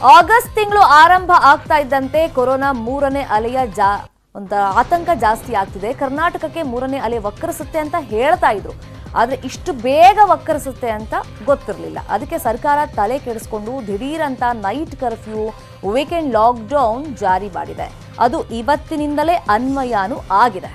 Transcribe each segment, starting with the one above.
August ತಿಂಗಳು ಆರಂಭ ಆಗ್ತಾ ಇದ್ದಂತೆ ಕೊರೋನಾ ಮೂರನೇ ಅಲೆಯ ಜಾ ಒಂದು ಆತಂಕ ಜಾಸ್ತಿ ಆಗ್ತಿದೆ ಕರ್ನಾಟಕಕ್ಕೆ ಮೂರನೇ ಅಲೆ ವಕ್ಕರಿಸುತ್ತೆ ಅಂತ ಹೇಳ್ತಾ ಇದ್ರು ಆದ್ರೆ ಇಷ್ಟು ಬೇಗ ವಕ್ಕರಿಸುತ್ತೆ ಅಂತ ಗೊತ್ತಿರಲಿಲ್ಲ ಅದಕ್ಕೆ ಸರ್ಕಾರ ತಲೆ ಕೆಡಿಸ್ಕೊಂಡು ದಿಢೀರ್ ಅಂತ ನೈಟ್ ಕರ್ಫ್ಯೂ ವೀಕೆಂಡ್ ಲಾಕ್ಡೌನ್ ಜಾರಿ ಮಾಡಿದೆ ಅದು ಇವತ್ತಿನಿಂದಲೇ ಅನ್ವಯಾನು ಆಗಿದೆ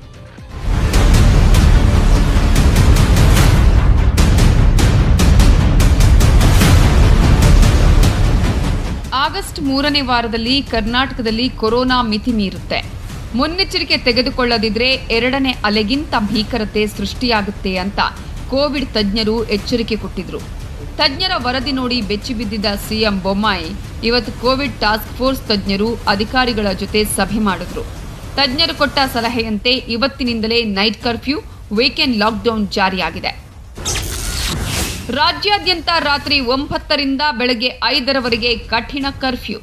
ಆಗಸ್ಟ್ ಮೂರನೇ ವಾರದಲ್ಲಿ ಕರ್ನಾಟಕದಲ್ಲಿ ಕೊರೋನಾ ಮಿತಿ ಮೀರುತ್ತೆ ಮುನ್ನೆಚ್ಚರಿಕೆ ತೆಗೆದುಕೊಳ್ಳದಿದ್ರೆ ಎರಡನೇ ಅಲೆಗಿಂತ ಭೀಕರತೆ ಸೃಷ್ಟಿಯಾಗುತ್ತೆ ಅಂತ ಕೋವಿಡ್ ತಜ್ಞರು ಎಚ್ಚರಿಕೆ ಕೊಟ್ಟಿದ್ರು ತಜ್ಞರ ವರದಿ ನೋಡಿ ಬೆಚ್ಚಿ ಬಿದ್ದಿದ್ದ ಸಿಎಂ ಬೊಮ್ಮಾಯಿ ಇವತ್ತು ಕೋವಿಡ್ ಟಾಸ್ಕ್ ಫೋರ್ಸ್ ತಜ್ಞರು ಅಧಿಕಾರಿಗಳ ಜೊತೆ ಸಭೆ ಮಾಡಿದ್ರು ತಜ್ಞರು ಕೊಟ್ಟ ಸಲಹೆಯಂತೆ ಇವತ್ತಿನಿಂದಲೇ ನೈಟ್ ಕರ್ಫ್ಯೂ ವೀಕೆಂಡ್ ಲಾಕ್ಡೌನ್ ಜಾರಿಯಾಗಿದೆ ರಾಜ್ಯಾದ್ಯಂತ ರಾತ್ರಿ ಒಂಬತ್ತರಿಂದ ಬೆಳಗ್ಗೆ ಐದರವರೆಗೆ ಕಠಿಣ ಕರ್ಫ್ಯೂ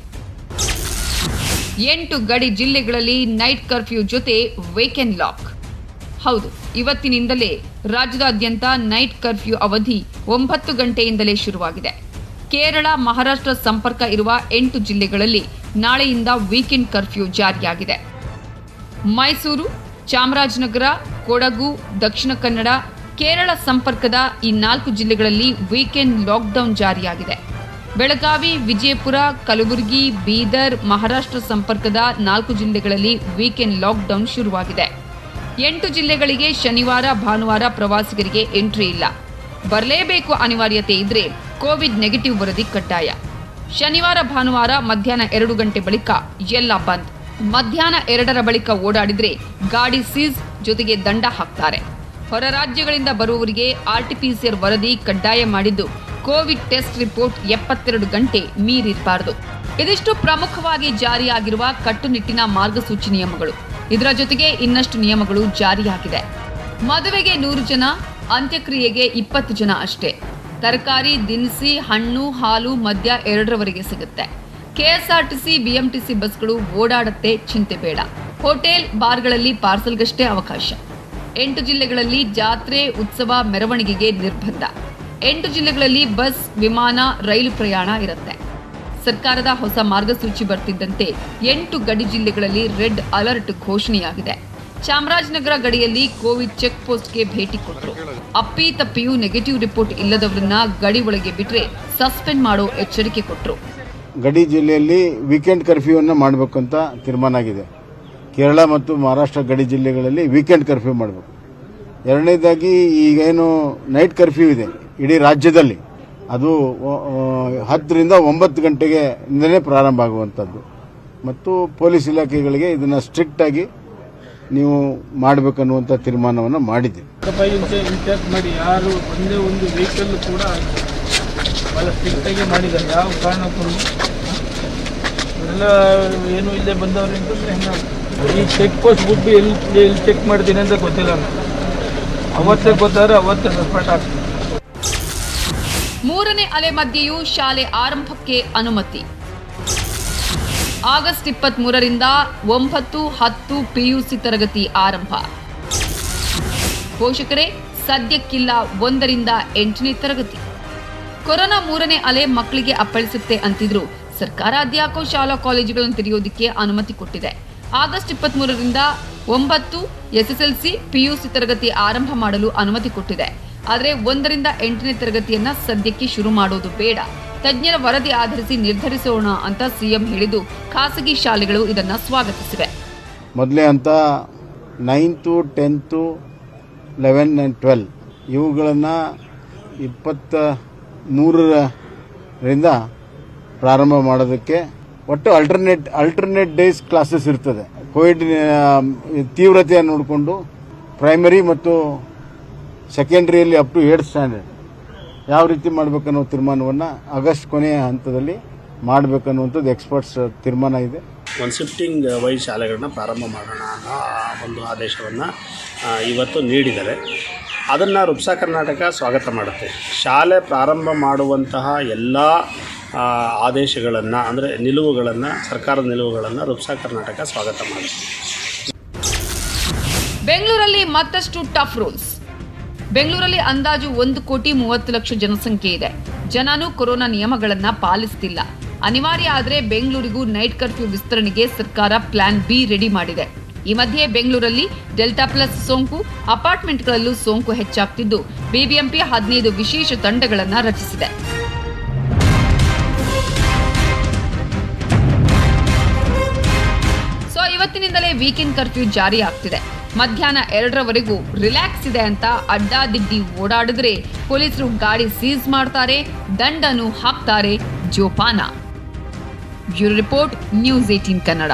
ಎಂಟು ಗಡಿ ಜಿಲ್ಲೆಗಳಲ್ಲಿ ನೈಟ್ ಕರ್ಫ್ಯೂ ಜೊತೆ ವೀಕೆಂಡ್ ಲಾಕ್ ಹೌದು ಇವತ್ತಿನಿಂದಲೇ ರಾಜ್ಯದಾದ್ಯಂತ ನೈಟ್ ಕರ್ಫ್ಯೂ ಅವಧಿ ಒಂಬತ್ತು ಗಂಟೆಯಿಂದಲೇ ಶುರುವಾಗಿದೆ ಕೇರಳ ಮಹಾರಾಷ್ಟ್ರ ಸಂಪರ್ಕ ಇರುವ ಎಂಟು ಜಿಲ್ಲೆಗಳಲ್ಲಿ ನಾಳೆಯಿಂದ ವೀಕೆಂಡ್ ಕರ್ಫ್ಯೂ ಜಾರಿಯಾಗಿದೆ ಮೈಸೂರು ಚಾಮರಾಜನಗರ ಕೊಡಗು ದಕ್ಷಿಣ ಕನ್ನಡ ಕೇರಳ ಸಂಪರ್ಕದ ಈ ನಾಲ್ಕು ಜಿಲ್ಲೆಗಳಲ್ಲಿ ವೀಕೆಂಡ್ ಲಾಕ್ಡೌನ್ ಜಾರಿಯಾಗಿದೆ ಬೆಳಗಾವಿ ವಿಜಯಪುರ ಕಲಬುರಗಿ ಬೀದರ್ ಮಹಾರಾಷ್ಟ್ರ ಸಂಪರ್ಕದ ನಾಲ್ಕು ಜಿಲ್ಲೆಗಳಲ್ಲಿ ವೀಕೆಂಡ್ ಲಾಕ್ಡೌನ್ ಶುರುವಾಗಿದೆ ಎಂಟು ಜಿಲ್ಲೆಗಳಿಗೆ ಶನಿವಾರ ಭಾನುವಾರ ಪ್ರವಾಸಿಗರಿಗೆ ಎಂಟ್ರಿ ಇಲ್ಲ ಬರಲೇಬೇಕು ಅನಿವಾರ್ಯತೆ ಇದ್ರೆ ಕೋವಿಡ್ ನೆಗೆಟಿವ್ ವರದಿ ಕಡ್ಡಾಯ ಶನಿವಾರ ಭಾನುವಾರ ಮಧ್ಯಾಹ್ನ ಎರಡು ಗಂಟೆ ಬಳಿಕ ಎಲ್ಲ ಬಂದ್ ಮಧ್ಯಾಹ್ನ ಎರಡರ ಬಳಿಕ ಓಡಾಡಿದ್ರೆ ಗಾಡಿ ಸೀಸ್ ಜೊತೆಗೆ ದಂಡ ಹಾಕ್ತಾರೆ ಹೊರ ರಾಜ್ಯಗಳಿಂದ ಬರುವವರಿಗೆ ಆರ್ಟಿಪಿಸಿಆರ್ ವರದಿ ಕಡ್ಡಾಯ ಮಾಡಿದ್ದು ಕೋವಿಡ್ ಟೆಸ್ಟ್ ರಿಪೋರ್ಟ್ ಎಪ್ಪತ್ತೆರಡು ಗಂಟೆ ಮೀರಿರಬಾರದು ಇದಿಷ್ಟು ಪ್ರಮುಖವಾಗಿ ಜಾರಿಯಾಗಿರುವ ಕಟ್ಟುನಿಟ್ಟಿನ ಮಾರ್ಗಸೂಚಿ ನಿಯಮಗಳು ಇದರ ಜೊತೆಗೆ ಇನ್ನಷ್ಟು ನಿಯಮಗಳು ಜಾರಿಯಾಗಿದೆ ಮದುವೆಗೆ ನೂರು ಜನ ಅಂತ್ಯಕ್ರಿಯೆಗೆ ಇಪ್ಪತ್ತು ಜನ ಅಷ್ಟೇ ತರಕಾರಿ ದಿನಸಿ ಹಣ್ಣು ಹಾಲು ಮದ್ಯ ಎರಡರವರೆಗೆ ಸಿಗುತ್ತೆ ಕೆಎಸ್ಆರ್ಟಿಸಿ ಬಿಎಂಟಿಸಿ ಬಸ್ಗಳು ಓಡಾಡತ್ತೆ ಚಿಂತೆ ಬೇಡ ಹೋಟೆಲ್ ಬಾರ್ಗಳಲ್ಲಿ ಪಾರ್ಸಲ್ಗಷ್ಟೇ ಅವಕಾಶ ಎಂಟು ಜಿಲ್ಲೆಗಳಲ್ಲಿ ಜಾತ್ರೆ ಉತ್ಸವ ಮೆರವಣಿಗೆಗೆ ನಿರ್ಬಂಧ ಎಂಟು ಜಿಲ್ಲೆಗಳಲ್ಲಿ ಬಸ್ ವಿಮಾನ ರೈಲು ಪ್ರಯಾಣ ಇರುತ್ತೆ ಸರ್ಕಾರದ ಹೊಸ ಮಾರ್ಗಸೂಚಿ ಬರ್ತಿದ್ದಂತೆ ಎಂಟು ಗಡಿ ಜಿಲ್ಲೆಗಳಲ್ಲಿ ರೆಡ್ ಅಲರ್ಟ್ ಘೋಷಣೆಯಾಗಿದೆ ಚಾಮರಾಜನಗರ ಗಡಿಯಲ್ಲಿ ಕೋವಿಡ್ ಚೆಕ್ ಪೋಸ್ಟ್ಗೆ ಭೇಟಿ ಕೊಟ್ಟರು ಅಪ್ಪಿ ತಪ್ಪಿಯೂ ನೆಗೆಟಿವ್ ರಿಪೋರ್ಟ್ ಇಲ್ಲದವರನ್ನ ಗಡಿ ಒಳಗೆ ಬಿಟ್ರೆ ಸಸ್ಪೆಂಡ್ ಮಾಡೋ ಎಚ್ಚರಿಕೆ ಕೊಟ್ಟರು ಗಡಿ ಜಿಲ್ಲೆಯಲ್ಲಿ ವೀಕೆಂಡ್ ಕರ್ಫ್ಯೂವನ್ನು ಮಾಡಬೇಕು ಅಂತ ತೀರ್ಮಾನ ಆಗಿದೆ ಕೇರಳ ಮತ್ತು ಮಹಾರಾಷ್ಟ್ರ ಗಡಿ ಜಿಲ್ಲೆಗಳಲ್ಲಿ ವೀಕೆಂಡ್ ಕರ್ಫ್ಯೂ ಮಾಡಬೇಕು ಎರಡನೇದಾಗಿ ಈಗೇನು ನೈಟ್ ಕರ್ಫ್ಯೂ ಇದೆ ಇಡೀ ರಾಜ್ಯದಲ್ಲಿ ಅದು ಆ, ಹತ್ತರಿಂದ ಒಂಬತ್ತು ಗಂಟೆಗೆ ಇಂದಲೇ ಪ್ರಾರಂಭ ಆಗುವಂಥದ್ದು ಮತ್ತು ಪೊಲೀಸ್ ಇಲಾಖೆಗಳಿಗೆ ಇದನ್ನು ಸ್ಟ್ರಿಕ್ಟಾಗಿ ನೀವು ಮಾಡಬೇಕನ್ನುವಂಥ ತೀರ್ಮಾನವನ್ನು ಮಾಡಿದ್ದೀವಿ ರೂಪಾಯಿ ಇಂಟ್ಯಾಕ್ಟ್ ಮಾಡಿ ಯಾರು ಒಂದೇ ಒಂದು ವೆಹಿಕಲ್ ಕೂಡ ಭಾಳ ಸ್ಟ್ರಿಕ್ಟಾಗಿ ಮಾಡಿದ್ದಾರೆ ಯಾವ ಕಾರಣಕ್ಕೂ ಎಲ್ಲ ಏನು ಇಲ್ಲೇ ಬಂದವ್ರು ಅಂತಂದ್ರೆ ಹೆಂಗೆ ಈ ಚೆಕ್ ಪೋಸ್ಟ್ ಬಿಟ್ಟು ಎಲ್ಲಿ ಎಲ್ಲಿ ಚೆಕ್ ಮಾಡ್ತೀನಿ ಅಂತ ಗೊತ್ತಿಲ್ಲ ನನಗೆ. ಅವತ್ತೇ ಗೊತ್ತಾದ್ರೆ ಅವತ್ತೇ ಸಸ್ಪೆಂಡ್ ಆಗ್ತದೆ ಮೂರನೇ ಅಲೆ ಮಧ್ಯೆಯೂ ಶಾಲೆ ಆರಂಭಕ್ಕೆ ಅನುಮತಿ ಆಗಸ್ಟ್ ಇಪ್ಪತ್ತ್ ಮೂರರಿಂದ ಒಂಬತ್ತು ಹತ್ತು ಪಿಯುಸಿ ತರಗತಿ ಆರಂಭ ಪೋಷಕರೇ ಸದ್ಯಕ್ಕಿಲ್ಲ ಒಂದರಿಂದ ಎಂಟನೇ ತರಗತಿ ಕೊರೋನಾ ಮೂರನೇ ಅಲೆ ಮಕ್ಕಳಿಗೆ ಅಪ್ಪಳಿಸುತ್ತೆ ಅಂತಿದ್ರು ಸರ್ಕಾರ ಅದ್ಯಾಕೋ ಶಾಲಾ ಕಾಲೇಜುಗಳನ್ನು ತೆರೆಯೋದಕ್ಕೆ ಅನುಮತಿ ಕೊಟ್ಟಿದೆ ಆಗಸ್ಟ್ ಇಪ್ಪತ್ತ್ ಮೂರರಿಂದ ಒಂಬತ್ತು ಎಸ್ಎಸ್ಎಲ್ಸಿ ಪಿಯುಸಿ ತರಗತಿ ಆರಂಭ ಮಾಡಲು ಅನುಮತಿ ಕೊಟ್ಟಿದೆ ಆದರೆ ಒಂದರಿಂದ ಎಂಟನೇ ತರಗತಿಯನ್ನ ಸದ್ಯಕ್ಕೆ ಶುರು ಮಾಡೋದು ಬೇಡ ತಜ್ಞರ ವರದಿ ಆಧರಿಸಿ ನಿರ್ಧರಿಸೋಣ ಅಂತ ಸಿಎಂ ಹೇಳಿದ್ದು ಖಾಸಗಿ ಶಾಲೆಗಳು ಇದನ್ನ ಸ್ವಾಗತಿಸಿವೆ ಮೊದಲೇ ಅಂತ ninth tenth eleven and twelve ಇವುಗಳನ್ನು ಇಪ್ಪತ್ತ ಮೂರರಿಂದ ಪ್ರಾರಂಭ ಮಾಡೋದಕ್ಕೆ ಒಟ್ಟು ಅಲ್ಟರ್ನೇಟ್ ಅಲ್ಟರ್ನೇಟ್ ಡೇಸ್ ಕ್ಲಾಸಸ್ ಇರ್ತದೆ ಕೋವಿಡ್ ತೀವ್ರತೆಯನ್ನು ನೋಡಿಕೊಂಡು ಪ್ರೈಮರಿ ಮತ್ತು ಸೆಕೆಂಡ್ರಿಯಲ್ಲಿ ಅಪ್ ಟು ಏಟ್ ಸ್ಟ್ಯಾಂಡರ್ಡ್ ಯಾವ ರೀತಿ ಮಾಡಬೇಕನ್ನೋ ತೀರ್ಮಾನವನ್ನು ಆಗಸ್ಟ್ ಕೊನೆಯ ಹಂತದಲ್ಲಿ ಮಾಡಬೇಕನ್ನುವಂಥದ್ದು ಎಕ್ಸ್ಪರ್ಟ್ಸ್ ತೀರ್ಮಾನ ಇದೆ ಒಂದು ಶಿಫ್ಟಿಂಗ್ ವೈಸ್ ಶಾಲೆಗಳನ್ನ ಪ್ರಾರಂಭ ಮಾಡೋಣ ಅನ್ನೋ ಆ ಒಂದು ಆದೇಶವನ್ನು ಇವತ್ತು ನೀಡಿದ್ದಾರೆ ಅದನ್ನು ರುಪ್ಸಾ ಕರ್ನಾಟಕ ಸ್ವಾಗತ ಮಾಡುತ್ತೆ ಶಾಲೆ ಪ್ರಾರಂಭ ಮಾಡುವಂತಹ ಎಲ್ಲ ಆದೇಶಗಳನ್ನು ಅಂದರೆ ನಿಲುವುಗಳನ್ನು ಸರ್ಕಾರದ ನಿಲುವುಗಳನ್ನು ರುಪ್ಸಾ ಕರ್ನಾಟಕ ಸ್ವಾಗತ ಮಾಡುತ್ತೆ ಬೆಂಗಳೂರಲ್ಲಿ ಮತ್ತಷ್ಟು ಟಫ್ ರೂಲ್ಸ್ ಬೆಂಗಳೂರಲ್ಲಿ ಅಂದಾಜು ಒಂದು ಕೋಟಿ ಮೂವತ್ತು ಲಕ್ಷ ಜನಸಂಖ್ಯೆ ಇದೆ ಜನನು ಕೊರೋನಾ ನಿಯಮಗಳನ್ನ ಪಾಲಿಸ್ತಿಲ್ಲ ಅನಿವಾರ್ಯ ಆದರೆ ಬೆಂಗಳೂರಿಗೂ ನೈಟ್ ಕರ್ಫ್ಯೂ ವಿಸ್ತರಣೆಗೆ ಸರ್ಕಾರ ಪ್ಲಾನ್ ಬಿ ರೆಡಿ ಮಾಡಿದೆ ಈ ಮಧ್ಯೆ ಬೆಂಗಳೂರಲ್ಲಿ ಡೆಲ್ಟಾ ಪ್ಲಸ್ ಸೋಂಕು ಅಪಾರ್ಟ್ಮೆಂಟ್ಗಳಲ್ಲೂ ಸೋಂಕು ಹೆಚ್ಚಾಗ್ತಿದ್ದು ಬಿಬಿಎಂಪಿ ಹದಿನೈದು ವಿಶೇಷ ತಂಡಗಳನ್ನು ರಚಿಸಿದೆ ಸೊ ಇವತ್ತಿನಿಂದಲೇ ವೀಕೆಂಡ್ ಕರ್ಫ್ಯೂ ಜಾರಿ ಆಗ್ತಿದೆ ಮಧ್ಯಾಹ್ನ ಎರಡರವರೆಗೂ ರಿಲ್ಯಾಕ್ಸ್ ಇದೆ ಅಂತ ಅಡ್ಡಾದಿಡ್ಡಿ ಓಡಾಡಿದ್ರೆ ಪೊಲೀಸರು ಗಾಡಿ ಸೀಸ್ ಮಾಡ್ತಾರೆ ದಂಡನು ಹಾಕ್ತಾರೆ ಜೋಪಾನ bureau report news eighteen Kannada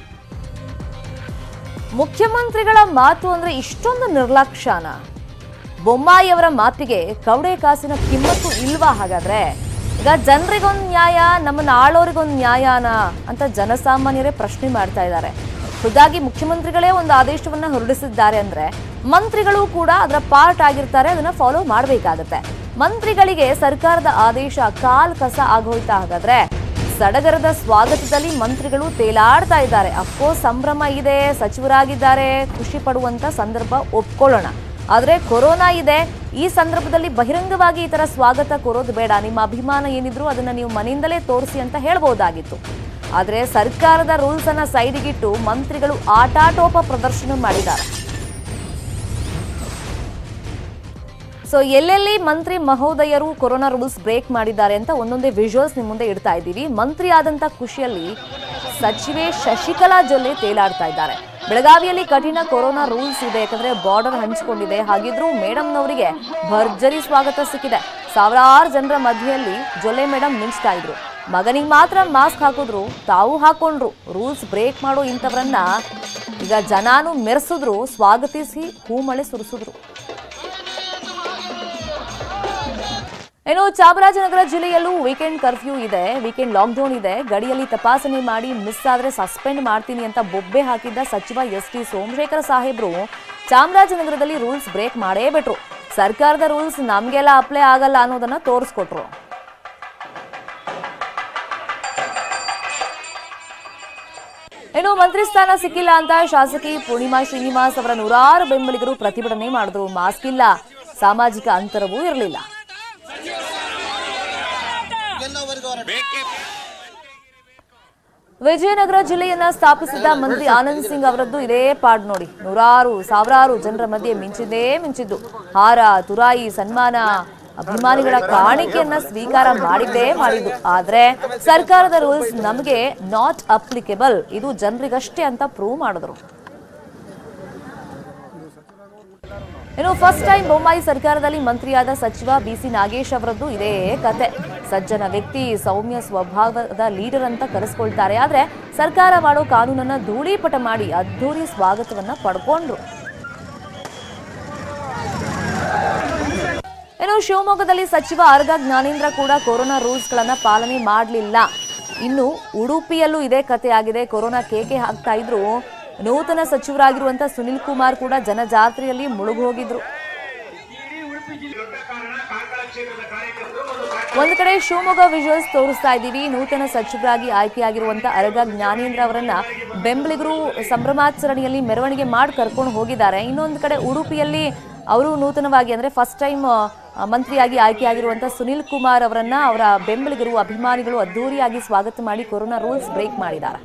ಮುಖ್ಯಮಂತ್ರಿಗಳ ಮಾತು ಅಂದ್ರೆ ಇಷ್ಟೊಂದು ನಿರ್ಲಕ್ಷ್ಯನ ಬೊಮ್ಮಾಯಿಯವರ ಮಾತಿಗೆ ಕವಡೆ ಕಾಸಿನ ಕಿಮ್ಮತ್ತು ಇಲ್ವಾ ಹಾಗಾದ್ರೆ ಈಗ ಜನರಿಗೊಂದು ನ್ಯಾಯ ನಮ್ಮನ್ನ ಆಳೋರಿಗೊಂದು ನ್ಯಾಯನ ಅಂತ ಜನಸಾಮಾನ್ಯರೇ ಪ್ರಶ್ನೆ ಮಾಡ್ತಾ ಇದ್ದಾರೆ ಖುದ್ದಾಗಿ ಮುಖ್ಯಮಂತ್ರಿಗಳೇ ಒಂದು ಆದೇಶವನ್ನ ಹೊರಡಿಸಿದ್ದಾರೆ ಅಂದ್ರೆ ಮಂತ್ರಿಗಳು ಕೂಡ ಅದರ ಪಾರ್ಟ್ ಆಗಿರ್ತಾರೆ ಅದನ್ನ ಫಾಲೋ ಮಾಡಬೇಕಾಗತ್ತೆ ಮಂತ್ರಿಗಳಿಗೆ ಸರ್ಕಾರದ ಆದೇಶ ಕಾಲ್ ಕಸ ಆಗೋಯ್ತಾ ಹಾಗಾದ್ರೆ ಸಡಗರದ ಸ್ವಾಗತದಲ್ಲಿ ಮಂತ್ರಿಗಳು ತೇಲಾಡ್ತಾ ಇದ್ದಾರೆ ಅಫ್ಕೋರ್ಸ್ ಸಂಭ್ರಮ ಇದೆ ಸಚಿವರಾಗಿದ್ದಾರೆ ಖುಷಿ ಪಡುವಂತ ಸಂದರ್ಭ ಒಪ್ಕೊಳ್ಳೋಣ ಆದ್ರೆ ಕೊರೋನಾ ಇದೆ ಈ ಸಂದರ್ಭದಲ್ಲಿ ಬಹಿರಂಗವಾಗಿ ಈ ತರ ಸ್ವಾಗತ ಕೋರೋದು ಬೇಡ ನಿಮ್ಮ ಅಭಿಮಾನ ಏನಿದ್ರು ಅದನ್ನ ನೀವು ಮನೆಯಿಂದಲೇ ತೋರಿಸಿ ಅಂತ ಹೇಳ್ಬೋದಾಗಿತ್ತು ಆದ್ರೆ ಸರ್ಕಾರದ ರೂಲ್ಸ್ ಅನ್ನ ಸೈಡಿಗಿಟ್ಟು ಮಂತ್ರಿಗಳು ಆಟಾಟೋಪ ಪ್ರದರ್ಶನ ಮಾಡಿದ್ದಾರೆ ಸೊ ಎಲ್ಲೆಲ್ಲಿ ಮಂತ್ರಿ ಮಹೋದಯರು ಕೊರೋನಾ ರೂಲ್ಸ್ ಬ್ರೇಕ್ ಮಾಡಿದ್ದಾರೆ ಅಂತ ಒಂದೊಂದೇ ವಿಜುವಲ್ಸ್ ನಿಮ್ಮ ಮುಂದೆ ಇಡ್ತಾ ಇದ್ದೀವಿ ಮಂತ್ರಿ ಆದಂತ ಖುಷಿಯಲ್ಲಿ ಸಚಿವೆ ಶಶಿಕಲಾ ಜೊಲ್ಲೆ ತೇಲಾಡ್ತಾ ಇದ್ದಾರೆ ಬೆಳಗಾವಿಯಲ್ಲಿ ಕಠಿಣ ಕೊರೋನಾ ರೂಲ್ಸ್ ಇದೆ ಯಾಕಂದ್ರೆ ಬಾರ್ಡರ್ ಹಂಚಿಕೊಂಡಿದೆ ಹಾಗಿದ್ರೂ ಮೇಡಮ್ನವರಿಗೆ ಭರ್ಜರಿ ಸ್ವಾಗತ ಸಿಕ್ಕಿದೆ ಸಾವಿರಾರು ಜನರ ಮಧ್ಯೆಯಲ್ಲಿ ಜೊಲ್ಲೆ ಮೇಡಮ್ ಮಿಂಚ್ತಾ ಇದ್ರು ಮಗನಿಗೆ ಮಾತ್ರ ಮಾಸ್ಕ್ ಹಾಕಿದ್ರು ತಾವು ಹಾಕೊಂಡ್ರು ರೂಲ್ಸ್ ಬ್ರೇಕ್ ಮಾಡೋ ಇಂಥವ್ರನ್ನ ಈಗ ಜನಾನು ಮೆರೆಸಿದ್ರು ಸ್ವಾಗತಿಸಿ ಹೂಮಳೆ ಸುರಿಸಿದ್ರು ಇನ್ನು ಚಾಮರಾಜನಗರ ಜಿಲ್ಲೆಯಲ್ಲೂ ವೀಕೆಂಡ್ ಕರ್ಫ್ಯೂ ಇದೆ ವೀಕೆಂಡ್ ಲಾಕ್ಡೌನ್ ಇದೆ ಗಡಿಯಲ್ಲಿ ತಪಾಸಣೆ ಮಾಡಿ ಮಿಸ್ ಆದ್ರೆ ಸಸ್ಪೆಂಡ್ ಮಾಡ್ತೀನಿ ಅಂತ ಬೊಬ್ಬೆ ಹಾಕಿದ್ದ ಸಚಿವ ಎಸ್ ಟಿ ಸೋಮಶೇಖರ ಸಾಹೇಬ್ರು ಚಾಮರಾಜನಗರದಲ್ಲಿ ರೂಲ್ಸ್ ಬ್ರೇಕ್ ಮಾಡೇ ಬಿಟ್ರು ಸರ್ಕಾರದ ರೂಲ್ಸ್ ನಮ್ಗೆಲ್ಲ ಅಪ್ಲೈ ಆಗಲ್ಲ ಅನ್ನೋದನ್ನ ತೋರಿಸ್ಕೊಟ್ರು ಇನ್ನು ಮಂತ್ರಿ ಸ್ಥಾನ ಸಿಕ್ಕಿಲ್ಲ ಅಂತ ಶಾಸಕಿ ಪೂರ್ಣಿಮಾ ಶ್ರೀನಿವಾಸ್ ಅವರ ನೂರಾರು ಬೆಂಬಲಿಗರು ಪ್ರತಿಭಟನೆ ಮಾಡಿದ್ರು ಮಾಸ್ಕ್ ಇಲ್ಲ ಸಾಮಾಜಿಕ ಅಂತರವೂ ಇರಲಿಲ್ಲ ವಿಜಯನಗರ ಜಿಲ್ಲೆಯನ್ನ ಸ್ಥಾಪಿಸಿದ ಮಂತ್ರಿ ಆನಂದ್ ಸಿಂಗ್ ಅವರದ್ದು ಇದೇ ಪಾಡ್ ನೋಡಿ ನೂರಾರು ಸಾವಿರಾರು ಜನರ ಮಧ್ಯೆ ಮಿಂಚಿದ್ದೇ ಮಿಂಚಿದ್ದು ಹಾರ ತುರಾಯಿ ಸನ್ಮಾನ ಅಭಿಮಾನಿಗಳ ಕಾಣಿಕೆಯನ್ನ ಸ್ವೀಕಾರ ಮಾಡಿದ್ದೇ ಮಾಡಿದ್ದು ಆದ್ರೆ ಸರ್ಕಾರದ ರೂಲ್ಸ್ ನಮಗೆ ನಾಟ್ ಅಪ್ಲಿಕೇಬಲ್ ಇದು ಜನರಿಗಷ್ಟೇ ಅಂತ ಪ್ರೂವ್ ಮಾಡಿದ್ರು ಇನ್ನು ಫಸ್ಟ್ ಟೈಮ್ ಬೊಮ್ಮಾಯಿ ಸರ್ಕಾರದಲ್ಲಿ ಮಂತ್ರಿಯಾದ ಸಚಿವ ಬಿಸಿ ನಾಗೇಶ್ ಅವರದ್ದು ಇದೇ ಕತೆ ಸಜ್ಜನ ವ್ಯಕ್ತಿ ಸೌಮ್ಯ ಸ್ವಭಾವದ ಲೀಡರ್ ಅಂತ ಕರೆಸ್ಕೊಳ್ತಾರೆ ಆದ್ರೆ ಸರ್ಕಾರ ಮಾಡೋ ಕಾನೂನನ್ನ ಧೂಳೀಪಟ ಮಾಡಿ ಅದ್ಧೂರಿ ಸ್ವಾಗತವನ್ನ ಪಡ್ಕೊಂಡ್ರು ಇನ್ನು ಶಿವಮೊಗ್ಗದಲ್ಲಿ ಸಚಿವ ಆರ್ಗ ಜ್ಞಾನೇಂದ್ರ ಕೂಡ ಕೊರೋನಾ ರೂಲ್ಸ್ ಗಳನ್ನ ಪಾಲನೆ ಮಾಡಲಿಲ್ಲ ಇನ್ನು ಉಡುಪಿಯಲ್ಲೂ ಇದೇ ಕತೆ ಆಗಿದೆ ಕೊರೋನಾ ಕೇಕೆ ಹಾಕ್ತಾ ಇದ್ರು ನೂತನ ಸಚಿವರಾಗಿರುವಂತ ಸುನಿಲ್ ಕುಮಾರ್ ಕೂಡ ಜನಜಾತ್ರೆಯಲ್ಲಿ ಮುಳುಗೋಗಿದ್ರು ಒಂದ್ ಕಡೆ ಶಿವಮೊಗ್ಗ ವಿಜುವಲ್ಸ್ ತೋರಿಸ್ತಾ ಇದ್ದೀವಿ ನೂತನ ಸಚಿವರಾಗಿ ಆಯ್ಕೆಯಾಗಿರುವಂತ ಅರಗ ಜ್ಞಾನೇಂದ್ರ ಅವರನ್ನ ಬೆಂಬಲಿಗರು ಸಂಭ್ರಮಾಚರಣೆಯಲ್ಲಿ ಮೆರವಣಿಗೆ ಮಾಡಿ ಕರ್ಕೊಂಡು ಹೋಗಿದ್ದಾರೆ ಇನ್ನೊಂದು ಕಡೆ ಉಡುಪಿಯಲ್ಲಿ ಅವರು ನೂತನವಾಗಿ ಅಂದ್ರೆ ಫಸ್ಟ್ ಟೈಮ್ ಮಂತ್ರಿಯಾಗಿ ಆಯ್ಕೆಯಾಗಿರುವಂತ ಸುನಿಲ್ ಕುಮಾರ್ ಅವರನ್ನ ಅವರ ಬೆಂಬಲಿಗರು ಅಭಿಮಾನಿಗಳು ಅದ್ದೂರಿಯಾಗಿ ಸ್ವಾಗತ ಮಾಡಿ ಕೊರೋನಾ ರೂಲ್ಸ್ ಬ್ರೇಕ್ ಮಾಡಿದ್ದಾರೆ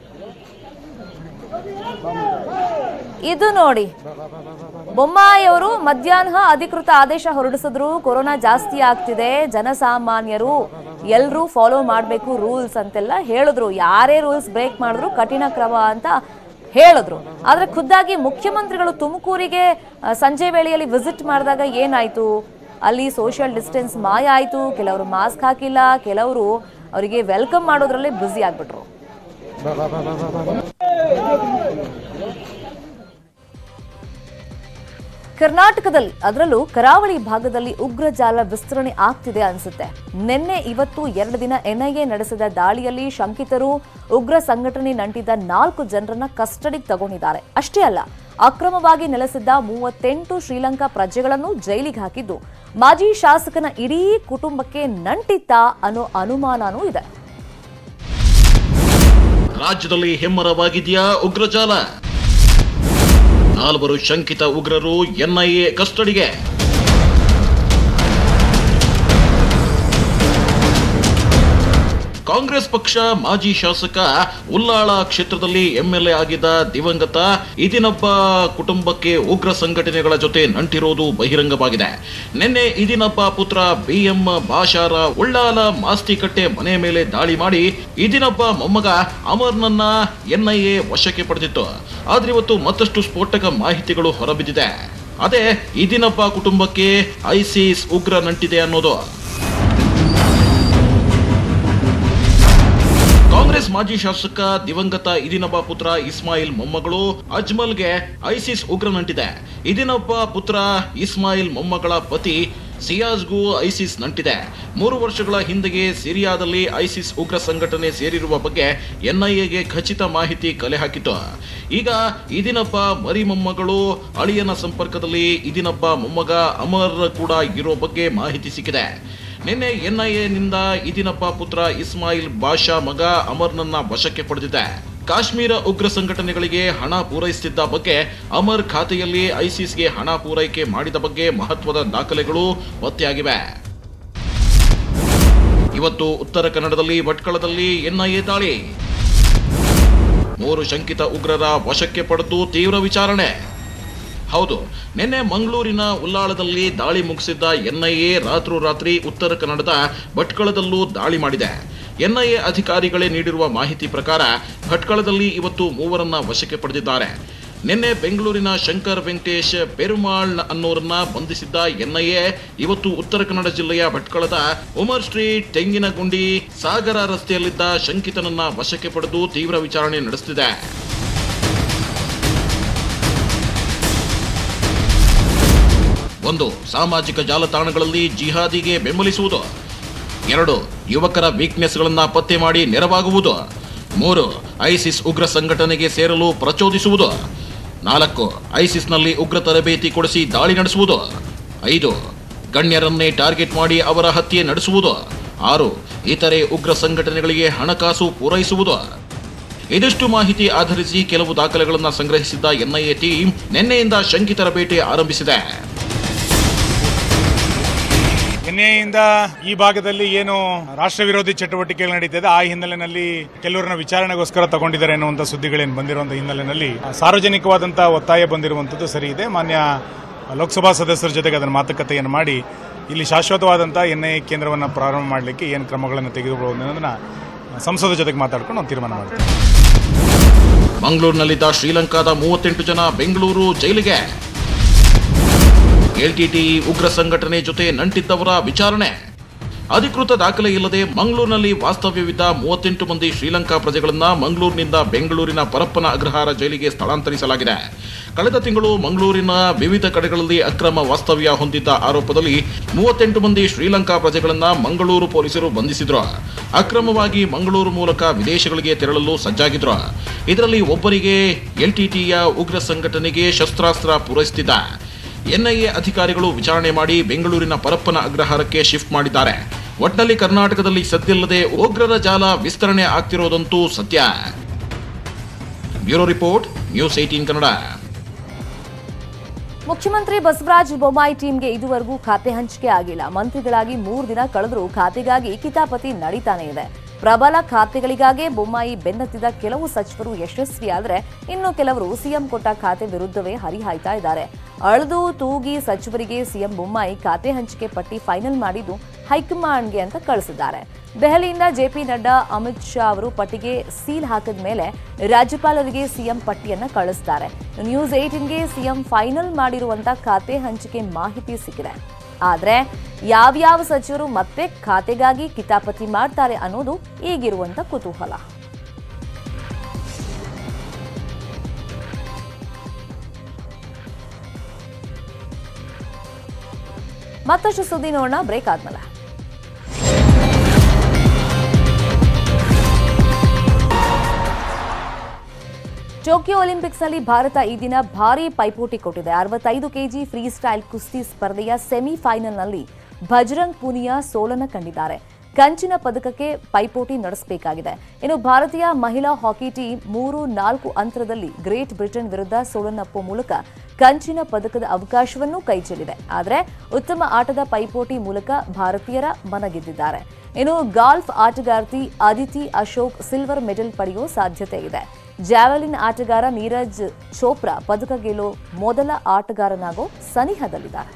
ಇದು ನೋಡಿ ಬೊಮ್ಮಾಯಿ ಅವರು ಮಧ್ಯಾಹ್ನ ಅಧಿಕೃತ ಆದೇಶ ಹೊರಡಿಸಿದ್ರು ಕೊರೋನಾ ಜಾಸ್ತಿ ಆಗ್ತಿದೆ ಜನಸಾಮಾನ್ಯರು ಎಲ್ಲರೂ ಫಾಲೋ ಮಾಡಬೇಕು ರೂಲ್ಸ್ ಅಂತೆಲ್ಲ ಹೇಳಿದ್ರು ಯಾರೇ ರೂಲ್ಸ್ ಬ್ರೇಕ್ ಮಾಡಿದ್ರು ಕಠಿಣ ಕ್ರಮ ಅಂತ ಹೇಳಿದ್ರು ಆದ್ರೆ ಖುದ್ದಾಗಿ ಮುಖ್ಯಮಂತ್ರಿಗಳು ತುಮಕೂರಿಗೆ ಆ, ಸಂಜೆ ವೇಳೆಯಲ್ಲಿ ವಿಸಿಟ್ ಮಾಡಿದಾಗ ಏನಾಯ್ತು ಅಲ್ಲಿ ಸೋಷಿಯಲ್ ಡಿಸ್ಟೆನ್ಸ್ ಮಾಯ ಆಯ್ತು ಕೆಲವರು ಮಾಸ್ಕ್ ಹಾಕಿಲ್ಲ ಕೆಲವರು ಅವರಿಗೆ ವೆಲ್ಕಮ್ ಮಾಡೋದ್ರಲ್ಲೇ ಬ್ಯುಸಿ ಆಗ್ಬಿಟ್ರು ಕರ್ನಾಟಕದಲ್ಲಿ ಅದರಲ್ಲೂ ಕರಾವಳಿ ಭಾಗದಲ್ಲಿ ಉಗ್ರ ಜಾಲ ವಿಸ್ತರಣೆ ಆಗ್ತಿದೆ ಅನ್ಸುತ್ತೆ ನಿನ್ನೆ ಇವತ್ತು ಎರಡು ದಿನ ಎನ್ಐಎ ನಡೆಸಿದ ದಾಳಿಯಲ್ಲಿ ಶಂಕಿತರು ಉಗ್ರ ಸಂಘಟನೆ ನಂಟಿದ್ದ ನಾಲ್ಕು ಜನರನ್ನ ಕಸ್ಟಡಿಗೆ ತಗೊಂಡಿದ್ದಾರೆ ಅಷ್ಟೇ ಅಲ್ಲ ಅಕ್ರಮವಾಗಿ ನೆಲೆಸಿದ್ದ ಮೂವತ್ತೆಂಟು ಶ್ರೀಲಂಕಾ ಪ್ರಜೆಗಳನ್ನು ಜೈಲಿಗೆ ಹಾಕಿದ್ದು ಮಾಜಿ ಶಾಸಕನ ಇಡೀ ಕುಟುಂಬಕ್ಕೆ ನಂಟಿತ್ತ ಅನ್ನೋ ಅನುಮಾನನೂ ಇದೆ ರಾಜ್ಯದಲ್ಲಿ ಹೆಮ್ಮರವಾಗಿದೆಯಾ ಉಗ್ರಜಾಲ ನಾಲ್ವರು ಶಂಕಿತ ಉಗ್ರರು ಎನ್ಐಎ ಕಸ್ಟಡಿಗೆ ಕಾಂಗ್ರೆಸ್ ಪಕ್ಷ ಮಾಜಿ ಶಾಸಕ ಉಲ್ಲಾಳ ಕ್ಷೇತ್ರದಲ್ಲಿ ಎಂಎಲ್ಎ ಆಗಿದ್ದ ದಿವಂಗತ ಇದಿನೊಬ್ಬ ಕುಟುಂಬಕ್ಕೆ ಉಗ್ರ ಸಂಘಟನೆಗಳ ಜೊತೆ ನಂಟಿರೋದು ಬಹಿರಂಗವಾಗಿದೆ ನಿನ್ನೆ ಇದಿನೊಬ್ಬ ಪುತ್ರ ಬಿಎಂ ಭಾಷಾರ ಉಳ್ಳಾಲ ಮಾಸ್ತಿಕಟ್ಟೆ ಮನೆ ಮೇಲೆ ದಾಳಿ ಮಾಡಿ ಇದಿನೊಬ್ಬ ಮೊಮ್ಮಗ ಅಮರ್ನನ್ನ ಎನ್ಐಎ ವಶಕ್ಕೆ ಪಡೆದಿತ್ತು ಆದ್ರೆ ಇವತ್ತು ಮತ್ತಷ್ಟು ಸ್ಫೋಟಕ ಮಾಹಿತಿಗಳು ಹೊರಬಿದ್ದಿದೆ ಅದೇ ಇದಿನೊಬ್ಬ ಕುಟುಂಬಕ್ಕೆ ಐಸಿಸ್ ಉಗ್ರ ನಂಟಿದೆ ಅನ್ನೋದು ಕಾಂಗ್ರೆಸ್ ಮಾಜಿ ಶಾಸಕ ದಿವಂಗತ ಇದಿನೊಬ್ಬ ಪುತ್ರ ಇಸ್ಮಾಯಿಲ್ ಮೊಮ್ಮಗಳು ಅಜ್ಮಲ್ಗೆ ಐಸಿಸ್ ಉಗ್ರ ನಂಟಿದೆ ಇದಿನೊಬ್ಬ ಪುತ್ರ ಇಸ್ಮಾಯಿಲ್ ಮೊಮ್ಮಗಳ ಪತಿ ಸಿಯಾಜ್ಗೂ ಐಸಿಸ್ ನಂಟಿದೆ ಮೂರು ವರ್ಷಗಳ ಹಿಂದೆಗೆ ಸಿರಿಯಾದಲ್ಲಿ ಐಸಿಸ್ ಉಗ್ರ ಸಂಘಟನೆ ಸೇರಿರುವ ಬಗ್ಗೆ ಎನ್ಐಎಗೆ ಖಚಿತ ಮಾಹಿತಿ ಕಲೆ ಹಾಕಿತು ಈಗ ಇದಿನೊಬ್ಬ ಮರಿ ಮೊಮ್ಮಗಳು ಅಳಿಯನ ಸಂಪರ್ಕದಲ್ಲಿ ಇದಿನೊಬ್ಬ ಮೊಮ್ಮಗ ಅಮರ್ ಕೂಡ ಇರೋ ಬಗ್ಗೆ ಮಾಹಿತಿ ಸಿಕ್ಕಿದೆ ನಿನ್ನೆ ಎನ್ಐಎನಿಂದ ಇದಿನಪ್ಪ ಪುತ್ರ ಇಸ್ಮಾಯಿಲ್ ಬಾಷಾ ಮಗ ಅಮರ್ನನ್ನ ವಶಕ್ಕೆ ಪಡೆದಿದೆ ಕಾಶ್ಮೀರ ಉಗ್ರ ಸಂಘಟನೆಗಳಿಗೆ ಹಣ ಪೂರೈಸುತ್ತಿದ್ದ ಬಗ್ಗೆ ಅಮರ್ ಖಾತೆಯಲ್ಲಿ ಐಸಿಸ್ಗೆ ಹಣ ಪೂರೈಕೆ ಮಾಡಿದ ಬಗ್ಗೆ ಮಹತ್ವದ ದಾಖಲೆಗಳು ಪತ್ತೆಯಾಗಿವೆ ಇವತ್ತು ಉತ್ತರ ಕನ್ನಡದಲ್ಲಿ ಭಟ್ಕಳದಲ್ಲಿ ಎನ್ಐಎ ದಾಳಿ ಮೂರು ಶಂಕಿತ ಉಗ್ರರ ವಶಕ್ಕೆ ಪಡೆದು ತೀವ್ರ ವಿಚಾರಣೆ ಹೌದು ನಿನ್ನೆ ಮಂಗಳೂರಿನ ಉಲ್ಲಾಳದಲ್ಲಿ ದಾಳಿ ಮುಗಿಸಿದ್ದ ಎನ್ಐಎ ರಾತ್ರೋರಾತ್ರಿ ಉತ್ತರ ಕನ್ನಡದ ಭಟ್ಕಳದಲ್ಲೂ ದಾಳಿ ಮಾಡಿದೆ ಎನ್ಐಎ ಅಧಿಕಾರಿಗಳೇ ನೀಡಿರುವ ಮಾಹಿತಿ ಪ್ರಕಾರ ಭಟ್ಕಳದಲ್ಲಿ ಇವತ್ತು ಮೂವರನ್ನ ವಶಕ್ಕೆ ಪಡೆದಿದ್ದಾರೆ ನಿನ್ನೆ ಬೆಂಗಳೂರಿನ ಶಂಕರ್ ವೆಂಕಟೇಶ್ ಪೆರುಮಾಳ್ ಅನ್ನೋರನ್ನ ಬಂಧಿಸಿದ್ದ ಎನ್ಐಎ ಇವತ್ತು ಉತ್ತರ ಕನ್ನಡ ಜಿಲ್ಲೆಯ ಭಟ್ಕಳದ ಉಮರ್ ಸ್ಟ್ರೀಟ್ ತೆಂಗಿನಗುಂಡಿ ಸಾಗರ ರಸ್ತೆಯಲ್ಲಿದ್ದ ಶಂಕಿತನನ್ನ ವಶಕ್ಕೆ ಪಡೆದು ತೀವ್ರ ವಿಚಾರಣೆ ನಡೆಸುತ್ತಿದೆ ಒಂದು ಸಾಮಾಜಿಕ ಜಾಲತಾಣಗಳಲ್ಲಿ ಜಿಹಾದಿಗೆ ಬೆಂಬಲಿಸುವುದು ಎರಡು ಯುವಕರ ವೀಕ್ನೆಸ್ಗಳನ್ನ ಪತ್ತೆ ಮಾಡಿ ನೆರವಾಗುವುದು ಮೂರು ಐಸಿಸ್ ಉಗ್ರ ಸಂಘಟನೆಗೆ ಸೇರಲು ಪ್ರಚೋದಿಸುವುದು ನಾಲ್ಕು ಐಸಿಸ್ನಲ್ಲಿ ಉಗ್ರ ತರಬೇತಿ ಕೊಡಿಸಿ ದಾಳಿ ನಡೆಸುವುದು ಐದು ಗಣ್ಯರನ್ನೇ ಟಾರ್ಗೆಟ್ ಮಾಡಿ ಅವರ ಹತ್ಯೆ ನಡೆಸುವುದು ಆರು ಇತರೆ ಉಗ್ರ ಸಂಘಟನೆಗಳಿಗೆ ಹಣಕಾಸು ಪೂರೈಸುವುದು ಇದಿಷ್ಟು ಮಾಹಿತಿ ಆಧರಿಸಿ ಕೆಲವು ದಾಖಲೆಗಳನ್ನು ಸಂಗ್ರಹಿಸಿದ್ದ ಎನ್ಐಎ ಟೀಮ್ ನಿನ್ನೆಯಿಂದ ಶಂಕಿತರ ಬೇಟೆ ಆರಂಭಿಸಿದೆ ಎನ್ಐಎಯಿಂದ ಈ ಭಾಗದಲ್ಲಿ ಏನು ರಾಷ್ಟ್ರ ವಿರೋಧಿ ಚಟುವಟಿಕೆಗಳು ನಡೀತಿದೆ ಆ ಹಿನ್ನೆಲೆಯಲ್ಲಿ ಕೆಲವರನ್ನ ವಿಚಾರಣೆಗೋಸ್ಕರ ತಗೊಂಡಿದ್ದಾರೆ ಅನ್ನುವಂಥ ಸುದ್ದಿಗಳೇನು ಬಂದಿರುವಂಥ ಹಿನ್ನೆಲೆಯಲ್ಲಿ ಸಾರ್ವಜನಿಕವಾದಂತಹ ಒತ್ತಾಯ ಬಂದಿರುವಂಥದ್ದು ಸರಿ ಇದೆ ಮಾನ್ಯ ಲೋಕಸಭಾ ಸದಸ್ಯರ ಜೊತೆಗೆ ಅದನ್ನು ಮಾತುಕತೆಯನ್ನು ಮಾಡಿ ಇಲ್ಲಿ ಶಾಶ್ವತವಾದಂಥ ಎನ್ಐಎ ಕೇಂದ್ರವನ್ನು ಪ್ರಾರಂಭ ಮಾಡಲಿಕ್ಕೆ ಏನು ಕ್ರಮಗಳನ್ನು ತೆಗೆದುಕೊಳ್ಳಬಹುದು ಅನ್ನೋದನ್ನ ಸಂಸದ ಜೊತೆಗೆ ಮಾತಾಡ್ಕೊಂಡು ನಾವು ತೀರ್ಮಾನ ಮಾಡ್ತೀವಿ ಮಂಗಳೂರಿನಲ್ಲಿದ್ದ ಶ್ರೀಲಂಕಾದ ಮೂವತ್ತೆಂಟು ಜನ ಬೆಂಗಳೂರು ಜೈಲಿಗೆ ಎಲ್ಟಿಟಿ ಉಗ್ರ ಸಂಘಟನೆ ಜೊತೆ ನಂಟಿದ್ದವರ ವಿಚಾರಣೆ ಅಧಿಕೃತ ದಾಖಲೆ ಇಲ್ಲದೆ ಮಂಗಳೂರಿನಲ್ಲಿ ವಾಸ್ತವ್ಯವಿದ್ದ ಮೂವತ್ತೆಂಟು ಮಂದಿ ಶ್ರೀಲಂಕಾ ಪ್ರಜೆಗಳನ್ನ ಮಂಗಳೂರಿನಿಂದ ಬೆಂಗಳೂರಿನ ಪರಪ್ಪನ ಅಗ್ರಹಾರ ಜೈಲಿಗೆ ಸ್ಥಳಾಂತರಿಸಲಾಗಿದೆ ಕಳೆದ ತಿಂಗಳು ಮಂಗಳೂರಿನ ವಿವಿಧ ಕಡೆಗಳಲ್ಲಿ ಅಕ್ರಮ ವಾಸ್ತವ್ಯ ಹೊಂದಿದ್ದ ಆರೋಪದಲ್ಲಿ ಮೂವತ್ತೆಂಟು ಮಂದಿ ಶ್ರೀಲಂಕಾ ಪ್ರಜೆಗಳನ್ನ ಮಂಗಳೂರು ಪೊಲೀಸರು ಬಂಧಿಸಿದ್ರು ಅಕ್ರಮವಾಗಿ ಮಂಗಳೂರು ಮೂಲಕ ವಿದೇಶಗಳಿಗೆ ತೆರಳಲು ಸಜ್ಜಾಗಿದ್ರು ಇದರಲ್ಲಿ ಒಬ್ಬರಿಗೆ ಎಲ್ಟಿಟಿಯ ಉಗ್ರ ಸಂಘಟನೆಗೆ ಶಸ್ತ್ರಾಸ್ತ್ರ ಪೂರೈಸುತ್ತಿದ್ದ ಎನ್ಐಎ ಅಧಿಕಾರಿಗಳು ವಿಚಾರಣೆ ಮಾಡಿ ಬೆಂಗಳೂರಿನ ಪರಪ್ಪನ ಅಗ್ರಹಾರಕ್ಕೆ ಶಿಫ್ಟ್ ಮಾಡಿದ್ದಾರೆ ಒಟ್ನಲ್ಲಿ ಕರ್ನಾಟಕದಲ್ಲಿ ಸದ್ದಿಲ್ಲದೆ ಉಗ್ರರ ಜಾಲ ವಿಸ್ತರಣೆ ಆಗ್ತಿರೋದಂತೂ ಸತ್ಯ bureau report news eighteen Kannada ಮುಖ್ಯಮಂತ್ರಿ ಬಸವರಾಜ ಬೊಮ್ಮಾಯಿ ಟೀಮ್ಗೆ ಇದುವರೆಗೂ ಖಾತೆ ಹಂಚಿಕೆ ಆಗಿಲ್ಲ ಮಂತ್ರಿಗಳಾಗಿ ಮೂರು ದಿನ ಕಳೆದರೂ ಖಾತೆಗಾಗಿ ಕಿತಾಪತಿ ನಡೀತಾನೆ ಇದೆ ಪ್ರಬಲ ಖಾತೆಗಳಿಗಾಗೇ ಬೊಮ್ಮಾಯಿ ಬೆನ್ನತ್ತಿದ ಕೆಲವು ಸಚಿವರು ಯಶಸ್ವಿಯಾದರೆ ಇನ್ನು ಕೆಲವರು ಸಿಎಂ ಕೊಟ್ಟ ಖಾತೆ ವಿರುದ್ಧವೇ ಹರಿಹಾಯ್ತಾ ಇದ್ದಾರೆ ಅಳೆದು ತೂಗಿ ಸಚಿವರಿಗೆ ಸಿಎಂ ಬೊಮ್ಮಾಯಿ ಖಾತೆ ಹಂಚಿಕೆ ಪಟ್ಟಿ ಫೈನಲ್ ಮಾಡಿದ್ದು ಹೈಕಮಾಂಡ್ಗೆ ಅಂತ ಕಳಿಸಿದ್ದಾರೆ ದೆಹಲಿಯಿಂದ ಜೆಪಿ ನಡ್ಡಾ ಅಮಿತ್ ಶಾ ಅವರು ಪಟ್ಟಿಗೆ ಸೀಲ್ ಹಾಕಿದ ಮೇಲೆ ರಾಜ್ಯಪಾಲರಿಗೆ ಸಿಎಂ ಪಟ್ಟಿಯನ್ನ ಕಳಿಸ್ತಾರೆ ನ್ಯೂಸ್ ಏಟಿನ್ಗೆ ಸಿಎಂ ಫೈನಲ್ ಮಾಡಿರುವಂತ ಖಾತೆ ಹಂಚಿಕೆ ಮಾಹಿತಿ ಸಿಕ್ಕಿದೆ ಆದ್ರೆ ಯಾವ್ಯಾವ ಸಚಿವರು ಮತ್ತೆ ಖಾತೆಗಾಗಿ ಕಿತಾಪತಿ ಮಾಡ್ತಾರೆ ಅನ್ನೋದು ಈಗಿರುವಂತ ಕುತೂಹಲ ಮತ್ತಷ್ಟು ಸುದ್ದಿ ನೋಡೋಣ ಬ್ರೇಕ್ ಆದ್ಮೇಲೆ ಟೋಕಿಯೋ ಒಲಿಂಪಿಕ್ಸ್ನಲ್ಲಿ ಭಾರತ ಈ ದಿನ ಭಾರೀ ಪೈಪೋಟಿ ಕೊಟ್ಟಿದೆ ಅರವತ್ತೈದು ಕೆಜಿ ಫ್ರೀ ಸ್ಟೈಲ್ ಕುಸ್ತಿ ಸ್ಪರ್ಧೆಯ ಸೆಮಿಫೈನಲ್ನಲ್ಲಿ ಭಜರಂಗ್ ಪೂನಿಯಾ ಸೋಲನ್ನ ಕಂಡಿದ್ದಾರೆ ಕಂಚಿನ ಪದಕಕ್ಕೆ ಪೈಪೋಟಿ ನಡೆಸಬೇಕಾಗಿದೆ ಇನ್ನು ಭಾರತೀಯ ಮಹಿಳಾ ಹಾಕಿ ಟೀಮ್ ಮೂರು ನಾಲ್ಕು ಅಂತರದಲ್ಲಿ ಗ್ರೇಟ್ ಬ್ರಿಟನ್ ವಿರುದ್ಧ ಸೋಲನ್ನಪ್ಪುವ ಮೂಲಕ ಕಂಚಿನ ಪದಕದ ಅವಕಾಶವನ್ನು ಕೈಚೆಲ್ಲಿದೆ ಆದರೆ ಉತ್ತಮ ಆಟದ ಪೈಪೋಟಿ ಮೂಲಕ ಭಾರತೀಯರ ಮನಗೆದ್ದಿದ್ದಾರೆ ಇನ್ನು ಗಾಲ್ಫ್ ಆಟಗಾರ್ತಿ ಅದಿತಿ ಅಶೋಕ್ ಸಿಲ್ವರ್ ಮೆಡಲ್ ಪಡೆಯುವ ಸಾಧ್ಯತೆ ಇದೆ ಜಾವೆಲಿನ್ ಆಟಗಾರ ನೀರಜ್ ಚೋಪ್ರಾ ಪದಕ ಗೆಲ್ಲೋ ಮೊದಲ ಆಟಗಾರನಾಗೋ ಸನಿಹದಲ್ಲಿದ್ದಾರೆ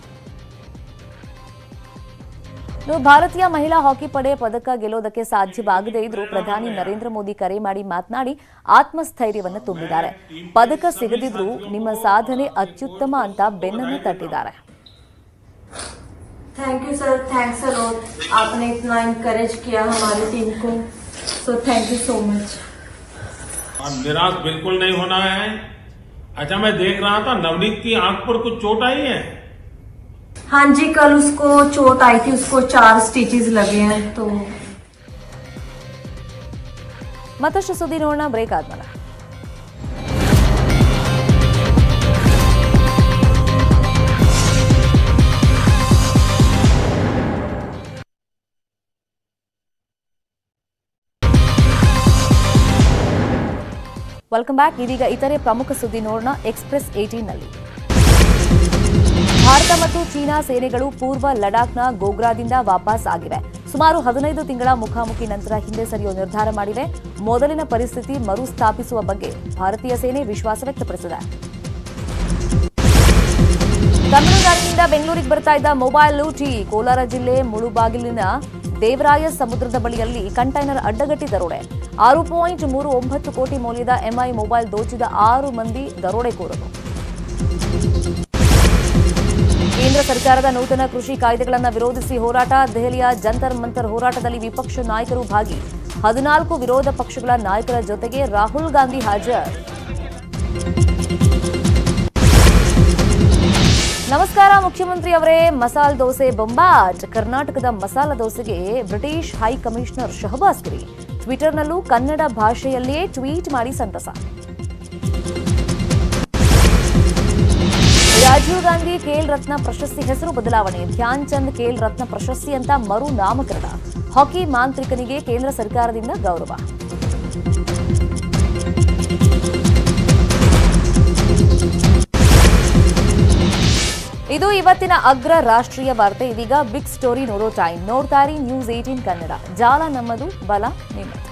ಇನ್ನು ಭಾರತೀಯ ಮಹಿಳಾ ಹಾಕಿ ಪಡೆ ಪದಕ ಗೆಲ್ಲೋದಕ್ಕೆ ಸಾಧ್ಯವಾಗದೇ ಇದ್ರೂ ಪ್ರಧಾನಿ ನರೇಂದ್ರ ಮೋದಿ ಕರೆ ಮಾಡಿ ಮಾತನಾಡಿ ಆತ್ಮಸ್ಥೈರ್ಯವನ್ನು ತುಂಬಿದ್ದಾರೆ ಪದಕ ಸಿಗದಿದ್ರೂ ನಿಮ್ಮ ಸಾಧನೆ ಅತ್ಯುತ್ತಮ ಅಂತ ಬೆನ್ನನ್ನು ತಟ್ಟಿದ್ದಾರೆ thank you sir thanks a lot आपने इतना इनकरेज किया हमारी टीम को so thank you so much और निराश बिल्कुल नहीं होना है अच्छा मैं देख रहा था नवनीत की आंख पर कुछ चोट आई है हाँ जी कल उसको चोट आई थी उसको चार स्टिचेस लगे हैं तो ಮತ್ತಷ್ಟು ಸುದ್ದಿ ನೋಡೋಣ ಬ್ರೇಕ್ ಆದ್ಮೇಲೆ ವೆಲ್ಕಮ್ ಬ್ಯಾಕ್ ಇದೀಗ ಇತರೆ ಪ್ರಮುಖ ಸುದ್ದಿ ನೋಡೋಣ ಎಕ್ಸ್ಪ್ರೆಸ್ ಏಟೀನ್ನಲ್ಲಿ ಭಾರತ ಮತ್ತು ಚೀನಾ ಸೇನೆಗಳು ಪೂರ್ವ ಲಡಾಖ್ನ ಗೋಗ್ರಾದಿಂದ ವಾಪಸ್ ಆಗಿವೆ ಸುಮಾರು ಹದಿನೈದು ತಿಂಗಳ ಮುಖಾಮುಖಿ ನಂತರ ಹಿಂದೆ ಸರಿಯುವ ನಿರ್ಧಾರ ಮಾಡಿವೆ ಮೊದಲಿನ ಪರಿಸ್ಥಿತಿ ಮರುಸ್ಥಾಪಿಸುವ ಬಗ್ಗೆ ಭಾರತೀಯ ಸೇನೆ ವಿಶ್ವಾಸ ವ್ಯಕ್ತಪಡಿಸಿದೆ ತಮಿಳುನಾಡಿನಿಂದ ಬೆಂಗಳೂರಿಗೆ ಬರ್ತಾ ಇದ್ದ ಮೊಬೈಲ್ ಲೂಟಿ ಕೋಲಾರ ಜಿಲ್ಲೆ ಮುಳುಬಾಗಿಲಿನ ದೇವರಾಯ ಸಮುದ್ರದ ಬಳಿಯಲ್ಲಿ ಕಂಟೈನರ್ ಅಡ್ಡಗಟ್ಟಿ ದರೋಡೆ ಆರು ಪಾಯಿಂಟ್ ಮೂರು ಒಂಬತ್ತು ಕೋಟಿ ಮೌಲ್ಯದ ಎಂಐ ಮೊಬೈಲ್ ದೋಚಿದ ಆರು ಮಂದಿ ದರೋಡೆಕೋರರು ಕೇಂದ್ರ ಸರ್ಕಾರದ ನೂತನ ಕೃಷಿ ಕಾಯ್ದೆಗಳನ್ನು ವಿರೋಧಿಸಿ ಹೋರಾಟ ದೆಹಲಿಯ ಜಂತರ್ ಮಂತರ್ ಹೋರಾಟದಲ್ಲಿ ವಿಪಕ್ಷ ನಾಯಕರು ಭಾಗಿ ಹದಿನಾಲ್ಕು ವಿರೋಧ ಪಕ್ಷಗಳ ನಾಯಕರ ಜೊತೆಗೆ ರಾಹುಲ್ ಗಾಂಧಿ ಹಾಜರ್ ನಮಸ್ಕಾರ ಮುಖ್ಯಮಂತ್ರಿ ಅವರೇ ಮಸಾಲ್ ದೋಸೆ ಬೊಂಬಾಟ್ ಕರ್ನಾಟಕದ ಮಸಾಲ ದೋಸೆಗೆ ಬ್ರಿಟಿಷ್ ಹೈ ಕಮಿಷನರ್ ಶಹಬಾಸ್ ಗಿರಿ ಟ್ವಿಟರ್ನಲ್ಲೂ ಕನ್ನಡ ಭಾಷೆಯಲ್ಲಿಯೇ ಟ್ವೀಟ್ ಮಾಡಿ ಸಂತಸ ರಾಜೀವ್ ಗಾಂಧಿ ಖೇಲ್ ರತ್ನ ಪ್ರಶಸ್ತಿ ಹೆಸರು ಬದಲಾವಣೆ ಧ್ಯಾನ್ ಚಂದ್ ಖೇಲ್ ರತ್ನ ಪ್ರಶಸ್ತಿ ಅಂತ ಮರು ನಾಮಕರಣ ಹಾಕಿ ಮಾಂತ್ರಿಕನಿಗೆ ಕೇಂದ್ರ ಸರ್ಕಾರದಿಂದ ಗೌರವ ಇದು ಇವತ್ತಿನ ಅಗ್ರ ರಾಷ್ಟ್ರೀಯ ವಾರ್ತೆ ಇದೀಗ ಬಿಗ್ ಸ್ಟೋರಿ ನೋಡೋ ಟೈಮ್ ನೋಡ್ತಾರಿ ನ್ಯೂಸ್ ಏಟೀನ್ ಕನ್ನಡ ಜಾಲ ನಮ್ಮದು ಬಲ ನಿಮ್ಮದು